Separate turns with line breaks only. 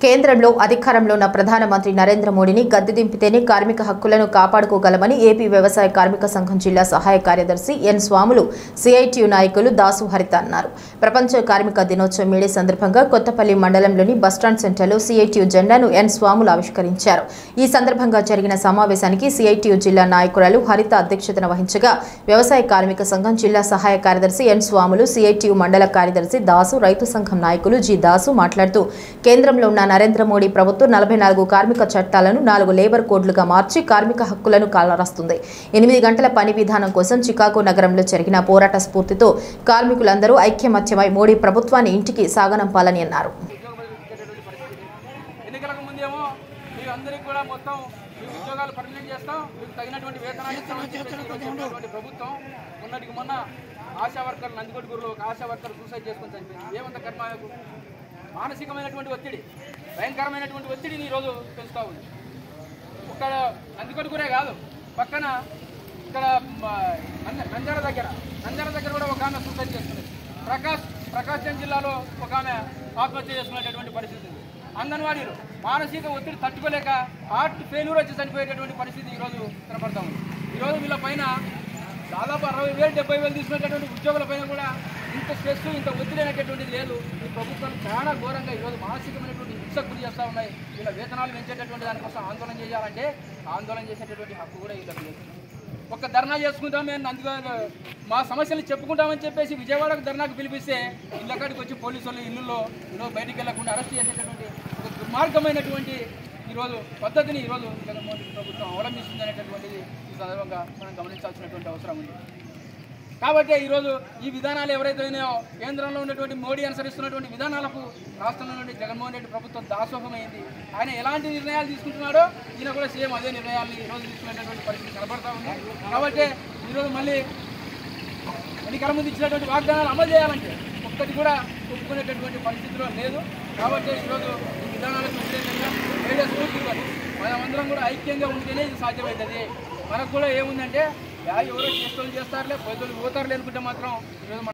కేంద్రంలో అధికారంలో ఉన్న ప్రధానమంత్రి నరేంద్ర మోడీని గద్దె దింపితేనే కార్మిక హక్కులను కాపాడుకోగలమని ఏపీ వ్యవసాయ కార్మిక సంఘం జిల్లా సహాయ కార్యదర్శి ఎన్ స్వాములు సిఐటియు నాయకులు దాసు హరిత అన్నారు ప్రపంచ కార్మిక దినోత్సవం మీడే సందర్భంగా కొత్తపల్లి మండలంలోని బస్టాండ్ సెంటర్లో సిఐటియు జెండాను ఎన్ స్వాములు ఆవిష్కరించారు ఈ సందర్భంగా జరిగిన సమావేశానికి సిఐటియు జిల్లా నాయకురాలు హరిత అధ్యక్షతన వహించగా వ్యవసాయ కార్మిక సంఘం జిల్లా సహాయ కార్యదర్శి ఎన్ స్వాములు సిఐటియు మండల కార్యదర్శి దాసు రైతు సంఘం నాయకులు జి దాసు మాట్లాడుతూ కేంద్రంలో ఉన్న నరేంద్ర మోడీ ప్రభుత్వం నలభై నాలుగు కార్మిక చట్టాలను నాలుగు లేబర్ కోడ్లుగా మార్చి కార్మిక హక్కులను కాలరాస్తుంది ఎనిమిది గంటల పని విధానం కోసం చికాగో నగరంలో జరిగిన పోరాట స్ఫూర్తితో కార్మికులందరూ ఐక్యమత్యమై మోడీ ప్రభుత్వాన్ని ఇంటికి సాగనంపాలని అన్నారు
ఉద్యోగం ఇచ్చేటటువంటి పరిస్థితి ఎన్నికలకు ముందేమో మీకు అందరికీ కూడా మొత్తం మీ ఉద్యోగాలు పర్మనెంట్ చేస్తాం మీకు తగినటువంటి వేతనాలు ఇస్తామని చెప్పేసి ఈరోజు చెప్పినటువంటి ప్రభుత్వం మొన్నటికి మొన్న ఆశా వర్కర్లు నందికొట్టుగురులో ఒక ఆశా వర్కర్ సూసైడ్ చేసుకొని చనిపోయింది ఏమంత కర్మ ఆయనకు? మానసికమైనటువంటి ఒత్తిడి భయంకరమైనటువంటి ఒత్తిడిని ఈరోజు పెంచుతూ ఉంది ఇక్కడ నందికొట్టుకురే కాదు పక్కన ఇక్కడ మ, నంద- నంద్యాల దగ్గర నంద్యాల దగ్గర కూడా ఒక ఆమె సూసైడ్ చేసుకున్నది ప్రకాశ్ ప్రకాశం జిల్లాలో ఒక ఆమె ఆత్మహత్య చేసుకునేటటువంటి పరిస్థితి ఉంది అంగన్వాడీలు మానసిక ఒత్తిడి తట్టుకోలేక హార్ట్ ఫెయిల్యూర్ వచ్చి చనిపోయేటటువంటి పరిస్థితి ఈరోజు కనపడతా ఉంది ఈరోజు వీళ్ళ పైన దాదాపు అరవై వేలు డెబ్బై వేలు తీసుకునేటటువంటి ఉద్యోగుల పైన కూడా ఇంత స్ట్రెస్ ఇంత ఒత్తిడి అనేటటువంటిది లేదు ఈ ప్రభుత్వం చాలా ఘోరంగా ఈరోజు మానసికమైనటువంటి హింసకు గురి చేస్తూ ఉన్నాయి వీళ్ళ వేతనాలు పెంచేటటువంటి దానికోసం ఆందోళన చేయాలంటే ఆందోళన చేసేటటువంటి హక్కు కూడా వీళ్ళకి లేదు ఒక్క ధర్నా చేసుకుంటాం మేము అందులో మా సమస్యలు చెప్పుకుంటామని చెప్పేసి విజయవాడకు ధర్నాకు పిలిపిస్తే ఇళ్ళక్కడికి వచ్చి పోలీసు వాళ్ళు ఇల్లులో ఈరోజు బయటికి వెళ్లకుండా అరెస్ట్ చేసేటటువంటి ఒక దుర్మార్గమైనటువంటి ఈరోజు పద్ధతిని ఈరోజు జగన్మోహన్ రెడ్డి ప్రభుత్వం అవలంబిస్తుంది అనేటటువంటిది ఈ సందర్భంగా మనం గమనించాల్సినటువంటి అవసరం ఉంది కాబట్టి ఈరోజు ఈ విధానాలు ఎవరైతే ఉన్నాయో కేంద్రంలో ఉన్నటువంటి మోడీ అనుసరిస్తున్నటువంటి విధానాలకు రాష్ట్రంలో నుండి జగన్మోహన్ రెడ్డి ప్రభుత్వం దాసోహమైంది ఆయన ఎలాంటి నిర్ణయాలు తీసుకుంటున్నాడో ఈయన కూడా సేమ్ అదే నిర్ణయాల్ని ఈరోజు తీసుకునేటటువంటి పరిస్థితి కనబడతా ఉంది కాబట్టి ఈరోజు మళ్ళీ ఎన్నికల ముందు ఇచ్చినటువంటి వాగ్దానాలు అమలు చేయాలంటే ఒక్కటి కూడా ఒప్పుకునేటటువంటి పరిస్థితిలో లేదు కాబట్టి ఈరోజు ఈ విధానాలకు వ్యతిరేకంగా వేరే స్ఫూర్తితో మనమందరం కూడా ఐక్యంగా ఉంటేనే ఇది సాధ్యమవుతుంది మనకు కూడా ఏముందంటే యా ఎవరో చేస్తోళ్ళు చేస్తారులే పోయేటోళ్ళు పోతారులే అనుకుంటే మాత్రం ఈరోజు మన